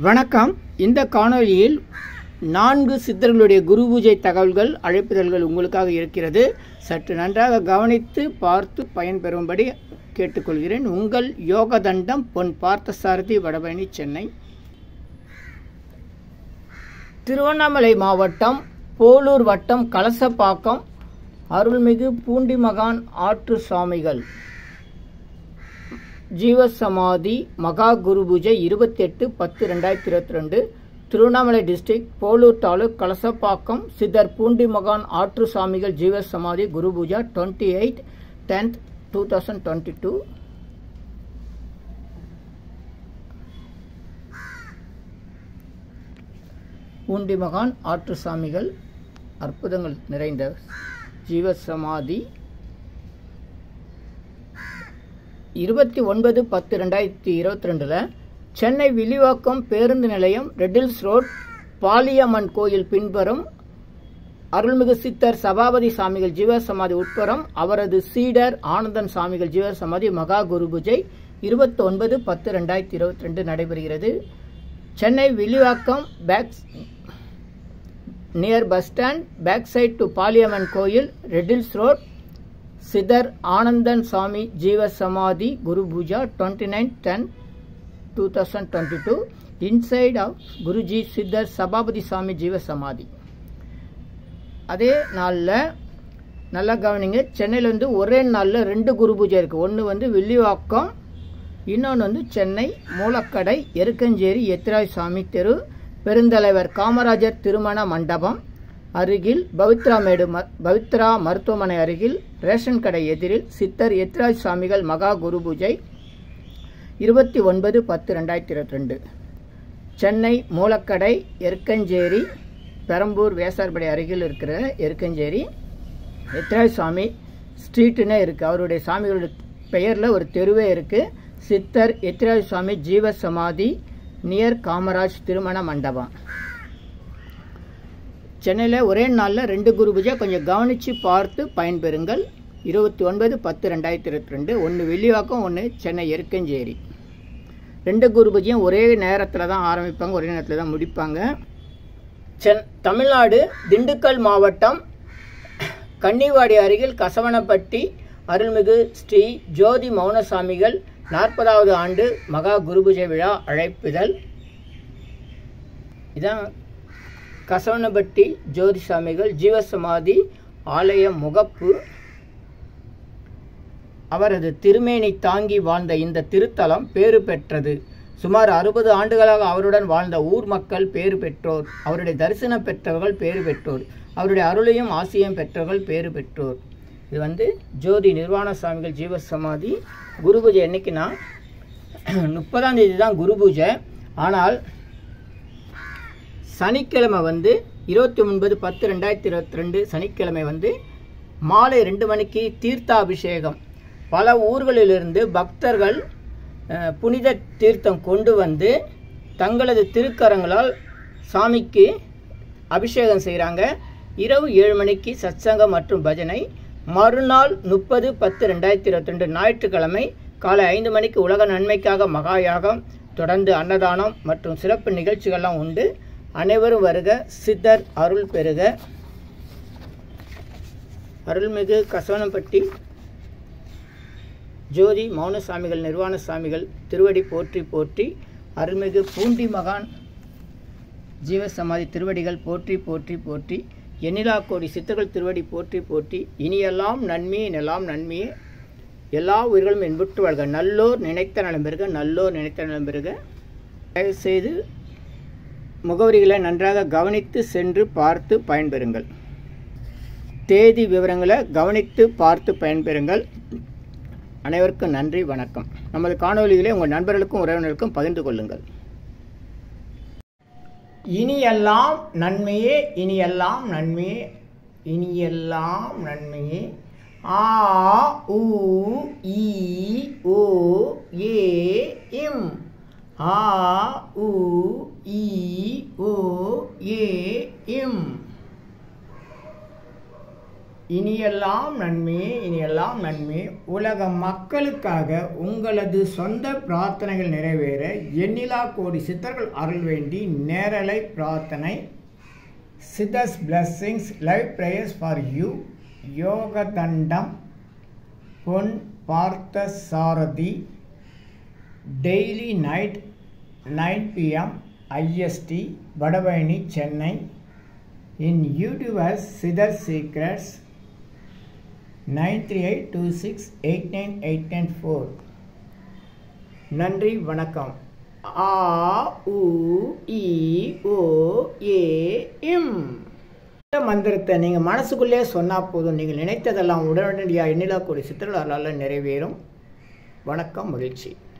வணக்கம் இந்த காணொளியில் நான்கு சித்தர்களுடைய குரு பூஜை தகவல்கள் அழைப்புதல்கள் உங்களுக்காக இருக்கிறது சற்று நன்றாக கவனித்து பார்த்து பயன்பெறும்படி கேட்டுக்கொள்கிறேன் உங்கள் யோகதண்டம் பொன் பார்த்தசாரதி வடபழனி சென்னை திருவண்ணாமலை மாவட்டம் போலூர் வட்டம் கலசப்பாக்கம் அருள்மிகு பூண்டிமகான் ஆற்று சுவாமிகள் ஜீவசமாதி மகா குரு பூஜை இருபத்தெட்டு பத்து ரெண்டாயிரத்தி இருபத்தி ரெண்டு திருவண்ணாமலை டிஸ்ட்ரிக்ட் போலூர் தாலுக் கலசப்பாக்கம் சித்தர் பூண்டி மகான் ஆற்று சுவாமிகள் ஜீவசமாதி குரு பூஜா twenty eight tenth two thousand twenty two Poondi மகான் ஆற்று சாமிகள் அற்புதங்கள் நிறைந்த ஜீவசமாதி இருபத்தி ஒன்பது பத்து ரெண்டாயிரத்தி இருபத்தி ரெண்டில் சென்னை வில்லிவாக்கம் பேருந்து நிலையம் ரெட்டில்ஸ் ரோட் பாலியம்மன் கோயில் பின்புறம் அருள்மிகு சித்தர் சபாபதி சாமிகள் ஜீவசமாதி உட்புறம் அவரது சீடர் ஆனந்தன் சாமிகள் ஜீவசமாதி மகா குரு பூஜை இருபத்தி ஒன்பது பத்து ரெண்டாயிரத்தி இருபத்தி ரெண்டு நடைபெறுகிறது Chennai Villivakkam back near bus stand back side to Paliamman கோயில் ரெட்டில்ஸ் ரோட் சிதர் ஆனந்தன் சாமி ஜீவ சமாதி குரு பூஜா twenty nine ten two thousand twenty two inside of குருஜி சித்தர் சபாபதி சாமி ஜீவ சமாதி அதே நாளில் நல்லா கவனிங்க சென்னையில் வந்து ஒரே நாளில் ரெண்டு குரு பூஜை இருக்குது ஒன்று வந்து வில்லிவாக்கம் இன்னொன்று வந்து சென்னை மூலக்கடை எருக்கஞ்சேரி எத்திராய் சாமி தெரு பெருந்தலைவர் காமராஜர் திருமண மண்டபம் அருகில் பவித்ரா மேடு பவித்ரா மருத்துவமனை அருகில் ரேஷன் கடை எதிரில் சித்தர் எத்ராஜ் சாமிகள் மகா குரு பூஜை இருபத்தி ஒன்பது பத்து ரெண்டாயிரத்தி இருபத்தி ரெண்டு சென்னை மூலக்கடை எருக்கஞ்சேரி பெரம்பூர் வேசார்படை அருகில் இருக்கிற எருக்கஞ்சேரி எத்ராஜ் சாமி ஸ்ட்ரீட்டுன்னே இருக்குது அவருடைய சாமிகளுடைய பெயரில் ஒரு தெருவே இருக்குது சித்தர் எத்ராஜ் சுவாமி ஜீவ சமாதி நியர் காமராஜ் திருமண மண்டபம் சென்னையில் ஒரே நாளில் ரெண்டு குரு பூஜை கொஞ்சம் கவனித்து பார்த்து பயன்பெறுங்கள் இருபத்தி ஒன்பது பத்து ரெண்டாயிரத்தி இருபத்தி ரெண்டு ஒன்று வெள்ளிவாக்கம் ஒன்று சென்னை எருக்கஞ்சேரி ரெண்டு குரு பூஜையும் ஒரே நேரத்தில் தான் ஆரம்பிப்பாங்க ஒரே நேரத்தில் தான் முடிப்பாங்க சென் தமிழ்நாடு திண்டுக்கல் மாவட்டம் கன்னிவாடி அருகில் கசவனப்பட்டி அருள்மிகு ஸ்ரீ ஜோதி மௌனசாமிகள் நாற்பதாவது ஆண்டு மகா குருபூஜை விழா அழைப்புதல் இதான் கசவனப்பட்டி ஜோதி சாமிகள் ஜீவசமாதி ஆலய முகப்பு அவரது திருமேனி தாங்கி வாழ்ந்த இந்த திருத்தலம் பேறு பெற்றது சுமார் அறுபது ஆண்டுகளாக அவருடன் வாழ்ந்த ஊர் மக்கள் பேறு பெற்றோர் அவருடைய தரிசனம் பெற்றவர்கள் பேறு பெற்றோர் அவருடைய அருளையும் ஆசியம் பெற்றவர்கள் பேறு பெற்றோர் இது வந்து ஜோதி நிர்வாண சுவாமிகள் ஜீவசமாதி குரு பூஜை என்னைக்குன்னா முப்பதாம் தேதி தான் குரு பூஜை ஆனால் சனிக்கிழமை வந்து இருபத்தி ஒன்பது பத்து ரெண்டாயிரத்தி இருபத்தி ரெண்டு சனிக்கிழமை வந்து மாலை ரெண்டு மணிக்கு தீர்த்தாபிஷேகம் பல ஊர்களிலிருந்து பக்தர்கள் புனித தீர்த்தம் கொண்டு வந்து தங்களது திருக்கரங்களால் சாமிக்கு அபிஷேகம் செய்கிறாங்க இரவு ஏழு மணிக்கு சத்சங்கம் மற்றும் பஜனை மறுநாள் முப்பது பத்து ரெண்டாயிரத்தி இருபத்தி ரெண்டு ஞாயிற்றுக்கிழமை காலை ஐந்து மணிக்கு உலக நன்மைக்காக மகாயாகம் தொடர்ந்து அன்னதானம் மற்றும் சிறப்பு நிகழ்ச்சிகள்லாம் உண்டு அனைவரும் வருக சித்தர் அருள் பெறுக அருள்மிகு கசவனப்பட்டி ஜோதி மௌனசாமிகள் நிர்வாண சாமிகள் திருவடி போற்றி போற்றி அருள்மிகு பூண்டி மகான் ஜீவசமாதி திருவடிகள் போற்றி போற்றி போற்றி எண்ணிலா கோடி சித்தர்கள் திருவடி போற்றி போற்றி இனியெல்லாம் நன்மையே நெல்லாம் நன்மையே எல்லா உயிர்களும் என்புற்று வாழ்க நல்லோர் நினைத்த நலம் பெறுக நல்லோர் நினைத்த நலம் பெறுக தயவுசெய்து முகவரிகளை நன்றாக கவனித்து சென்று பார்த்து பயன்பெறுங்கள் தேதி விவரங்களை கவனித்து பார்த்து பயன்பெறுங்கள் அனைவருக்கும் நன்றி வணக்கம் நமது காணொலிகளை உங்கள் நண்பர்களுக்கும் உறவினருக்கும் பகிர்ந்து கொள்ளுங்கள் இனியெல்லாம் நன்மையே இனியெல்லாம் நன்மையே இனியெல்லாம் நன்மையே ஆ உ இ ஓ ஏ இம் ஆ உ இ ஓ ஏ இம் இனியெல்லாம் நன்மையே இனியெல்லாம் நன்மையே உலக மக்களுக்காக உங்களது சொந்த பிரார்த்தனைகள் நிறைவேற எண்ணிலா கோடி சித்தர்கள் அருள் வேண்டி நேரலை பிரார்த்தனை சிதஸ் blessings live prayers for you யோக தண்டம் Pon Parthasarathy daily night nine PM IST Vadapalani Chennai in YouTubers சிதர் secrets nine three eight two six eight nine eight nine four நன்றி வணக்கம் ஆ உ இ ஓ ஏ இம் இந்த மந்திரத்தை நீங்கள் மனசுக்குள்ளே சொன்னால் போதும் நீங்கள் நினைத்ததெல்லாம் உடனடியாக எண்ணிலா கூடிய சித்திரலால் நிறைவேறும் வணக்கம் மகிழ்ச்சி